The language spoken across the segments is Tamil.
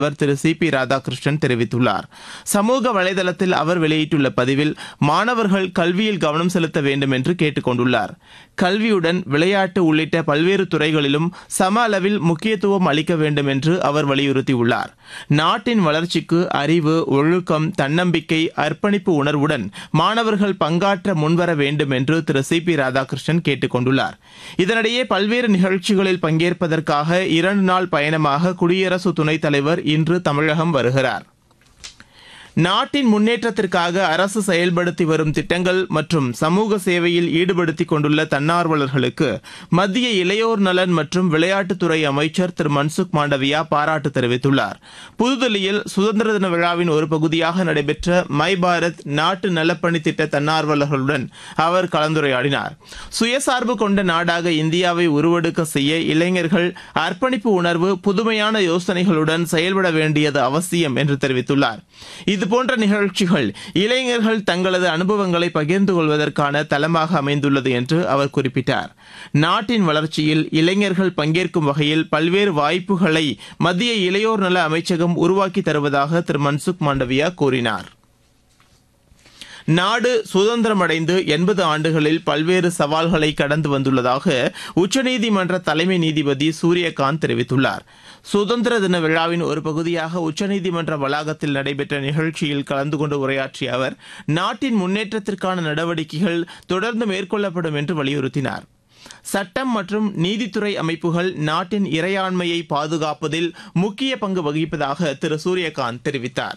அவர் திரு சி பி ராதாகிருஷ்ணன் தெரிவித்துள்ளார் சமூக வலைதளத்தில் அவர் வெளியிட்டுள்ள பதிவில் மாணவர்கள் கல்வியில் கவனம் செலுத்த வேண்டும் என்று கேட்டுக் கொண்டுள்ளார் கல்வியுடன் விளையாட்டு உள்ளிட்ட பல்வேறு துறைகளிலும் சம அளவில் முக்கியத்துவம் அளிக்க வேண்டும் என்று அவர் வலியுறுத்தியுள்ளார் நாட்டின் வளர்ச்சிக்கு அறிவு ஒழுக்கம் தன்னம்பிக்கை அர்ப்பணிப்பு உணர்வுடன் மாணவர்கள் பங்காற்ற முன்வர வேண்டும் என்று திரு சி பி ராதாகிருஷ்ணன் கேட்டுக் கொண்டுள்ளார் இதனிடையே பல்வேறு நிகழ்ச்சிகளில் பங்கேற்பதற்காக இரண்டு நாள் பயணமாக குடியரசு துணைத் தலைவர் இன்று தமிழகம் வருகிறார் நாட்டின் முன்னேற்றத்திற்காக அரசு செயல்படுத்தி வரும் திட்டங்கள் மற்றும் சமூக சேவையில் ஈடுபடுத்திக் கொண்டுள்ள தன்னார்வலர்களுக்கு மத்திய இளையோர் நலன் மற்றும் விளையாட்டுத்துறை அமைச்சர் திரு மன்சுக் மாண்டவியா பாராட்டு தெரிவித்துள்ளார் புதுதில்லியில் சுதந்திர தின விழாவின் ஒரு பகுதியாக நடைபெற்ற மை பாரத் நாட்டு நலப்பணி திட்ட தன்னார்வலர்களுடன் அவர் கலந்துரையாடினார் சுயசார்பு கொண்ட நாடாக இந்தியாவை உருவெடுக்க செய்ய இளைஞர்கள் அர்ப்பணிப்பு உணர்வு புதுமையான யோசனைகளுடன் செயல்பட வேண்டியது அவசியம் என்று தெரிவித்துள்ளார் இதுபோன்ற நிகழ்ச்சிகள் இளைஞர்கள் தங்களது அனுபவங்களை பகிர்ந்து கொள்வதற்கான தளமாக அமைந்துள்ளது என்று அவர் குறிப்பிட்டார் நாட்டின் வளர்ச்சியில் இளைஞர்கள் பங்கேற்கும் வகையில் பல்வேறு வாய்ப்புகளை மத்திய இளையோர் நல அமைச்சகம் உருவாக்கி தருவதாக திரு மன்சுக் மாண்டவியா கூறினார் நாடு சுதந்திரமடைந்து எண்பது ஆண்டுகளில் பல்வேறு சவால்களை கடந்து வந்துள்ளதாக உச்சநீதிமன்ற தலைமை நீதிபதி சூரியகாந்த் தெரிவித்துள்ளார் சுதந்திர தின விழாவின் ஒரு பகுதியாக உச்சநீதிமன்ற வளாகத்தில் நடைபெற்ற நிகழ்ச்சியில் கலந்து கொண்டு உரையாற்றிய அவர் நாட்டின் முன்னேற்றத்திற்கான நடவடிக்கைகள் தொடர்ந்து மேற்கொள்ளப்படும் என்று வலியுறுத்தினார் சட்டம் மற்றும் நீதித்துறை அமைப்புகள் நாட்டின் இறையாண்மையை பாதுகாப்பதில் முக்கிய பங்கு வகிப்பதாக திரு சூரியகாந்த் தெரிவித்தார்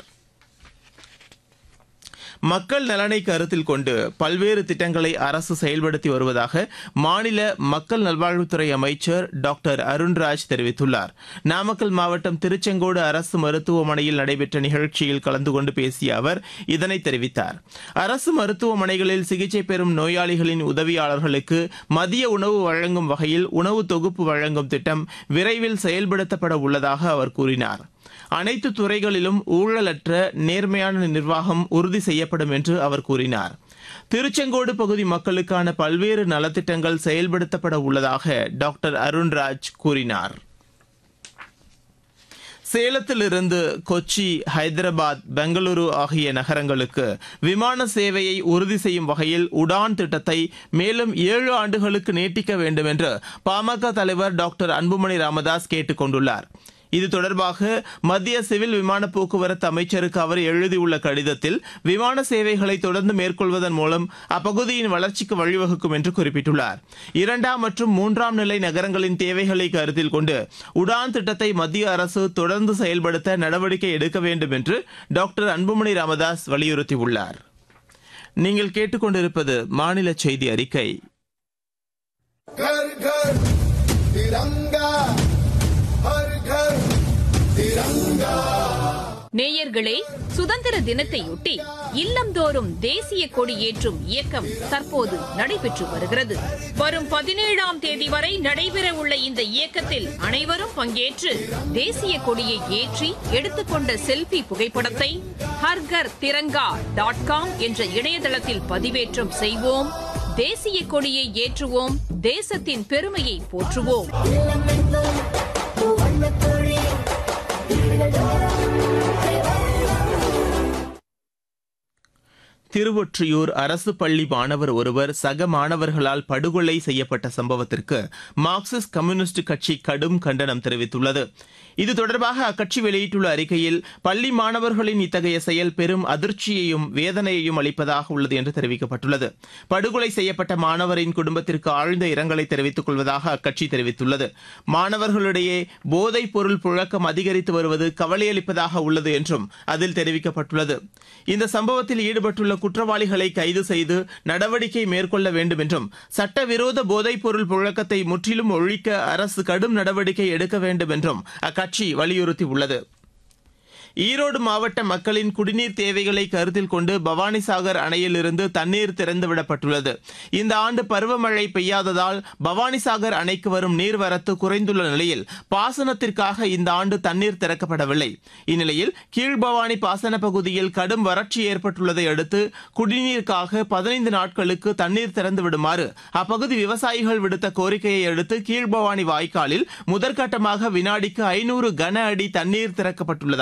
மக்கள் நலனை கருத்தில் கொண்டு பல்வேறு திட்டங்களை அரசு செயல்படுத்தி வருவதாக மாநில மக்கள் நல்வாழ்வுத்துறை அமைச்சர் டாக்டர் அருண்ராஜ் தெரிவித்துள்ளார் நாமக்கல் மாவட்டம் திருச்செங்கோடு அரசு மருத்துவமனையில் நடைபெற்ற நிகழ்ச்சியில் கலந்து கொண்டு பேசிய அவர் இதனை தெரிவித்தார் அரசு மருத்துவமனைகளில் சிகிச்சை பெறும் நோயாளிகளின் உதவியாளர்களுக்கு மதிய உணவு வழங்கும் வகையில் உணவு தொகுப்பு வழங்கும் திட்டம் விரைவில் செயல்படுத்தப்பட உள்ளதாக அவர் கூறினார் அனைத்து துறைகளிலும் ஊழலற்ற நேர்மையான நிர்வாகம் உறுதி செய்யப்படும் என்று அவர் கூறினார் திருச்செங்கோடு பகுதி மக்களுக்கான பல்வேறு நலத்திட்டங்கள் செயல்படுத்தப்பட உள்ளதாக டாக்டர் அருண்ராஜ் கூறினார் சேலத்திலிருந்து கொச்சி ஹைதராபாத் பெங்களூரு ஆகிய நகரங்களுக்கு விமான சேவையை உறுதி செய்யும் வகையில் உடான் திட்டத்தை மேலும் ஏழு ஆண்டுகளுக்கு நீட்டிக்க வேண்டும் என்று பாமக தலைவர் டாக்டர் அன்புமணி ராமதாஸ் கேட்டுக் கொண்டுள்ளார் இது தொடர்பாக மத்திய சிவில் விமான போக்குவரத்து அமைச்சருக்கு அவர் எழுதியுள்ள கடிதத்தில் விமான சேவைகளை தொடர்ந்து மேற்கொள்வதன் மூலம் அப்பகுதியின் வளர்ச்சிக்கு வழிவகுக்கும் என்று குறிப்பிட்டுள்ளார் இரண்டாம் மற்றும் மூன்றாம் நிலை நகரங்களின் தேவைகளை கருத்தில் கொண்டு உடான் திட்டத்தை மத்திய அரசு தொடர்ந்து செயல்படுத்த நடவடிக்கை எடுக்க வேண்டும் என்று டாக்டர் அன்புமணி ராமதாஸ் வலியுறுத்தியுள்ளார் நீங்கள் கேட்டுக்கொண்டிருப்பது மாநில செய்தி அறிக்கை घर घर तिरंगा हर घर तिरंगा நேயர்களே சுதந்திர தினத்தையொட்டி இல்லந்தோறும் தேசிய கொடி ஏற்றும் இயக்கம் தற்போது நடைபெற்று வருகிறது வரும் பதினேழாம் தேதி வரை நடைபெற உள்ள இந்த இயக்கத்தில் அனைவரும் பங்கேற்று தேசிய கொடியை ஏற்றி எடுத்துக்கொண்ட செல்பி புகைப்படத்தை ஹர்கர் திரங்கா டாட் காம் என்ற இணையதளத்தில் பதிவேற்றம் செய்வோம் தேசிய கொடியை ஏற்றுவோம் தேசத்தின் பெருமையை போற்றுவோம் திருவொற்றியூர் அரசு பள்ளி மாணவர் ஒருவர் சக மாணவர்களால் படுகொலை செய்யப்பட்ட சம்பவத்திற்கு மார்க்சிஸ்ட் கம்யூனிஸ்ட் கட்சி கடும் கண்டனம் தெரிவித்துள்ளது இது தொடர்பாக அக்கட்சி வெளியிட்டுள்ள அறிக்கையில் பள்ளி மாணவர்களின் இத்தகைய செயல் பெரும் அதிர்ச்சியையும் வேதனையையும் அளிப்பதாக உள்ளது என்று தெரிவிக்கப்பட்டுள்ளது படுகொலை செய்யப்பட்ட மாணவரின் குடும்பத்திற்கு ஆழ்ந்த இரங்கலை தெரிவித்துக் கொள்வதாக அக்கட்சி தெரிவித்துள்ளது மாணவர்களிடையே போதைப் பொருள் புழக்கம் அதிகரித்து வருவது கவலையளிப்பதாக உள்ளது என்றும் அதில் தெரிவிக்கப்பட்டுள்ளது இந்த சம்பவத்தில் ஈடுபட்டுள்ள குற்றவாளிகளை கைது செய்து நடவடிக்கை மேற்கொள்ள வேண்டும் என்றும் சட்டவிரோத போதைப் பொருள் புழக்கத்தை முற்றிலும் ஒழிக்க அரசு கடும் நடவடிக்கை எடுக்க வேண்டும் என்றும் அக்கட்சி வலியுறுத்தியுள்ளது ஈரோடு மாவட்ட மக்களின் குடிநீர் தேவைகளை கருத்தில் கொண்டு பவானிசாகர் அணையிலிருந்து தண்ணீர் திறந்துவிடப்பட்டுள்ளது இந்த ஆண்டு பருவமழை பெய்யாததால் பவானிசாகர் அணைக்கு வரும் நீர்வரத்து குறைந்துள்ள நிலையில் பாசனத்திற்காக இந்த ஆண்டு தண்ணீர் திறக்கப்படவில்லை இந்நிலையில் கீழ்பவானி பாசன பகுதியில் கடும் வறட்சி ஏற்பட்டுள்ளதை அடுத்து குடிநீருக்காக பதினைந்து நாட்களுக்கு தண்ணீர் திறந்து விடுமாறு அப்பகுதி விவசாயிகள் விடுத்த கோரிக்கையை அடுத்து கீழ்பவானி வாய்க்காலில் முதற்கட்டமாக வினாடிக்கு ஐநூறு கன அடி தண்ணீர் திறக்கப்பட்டுள்ளது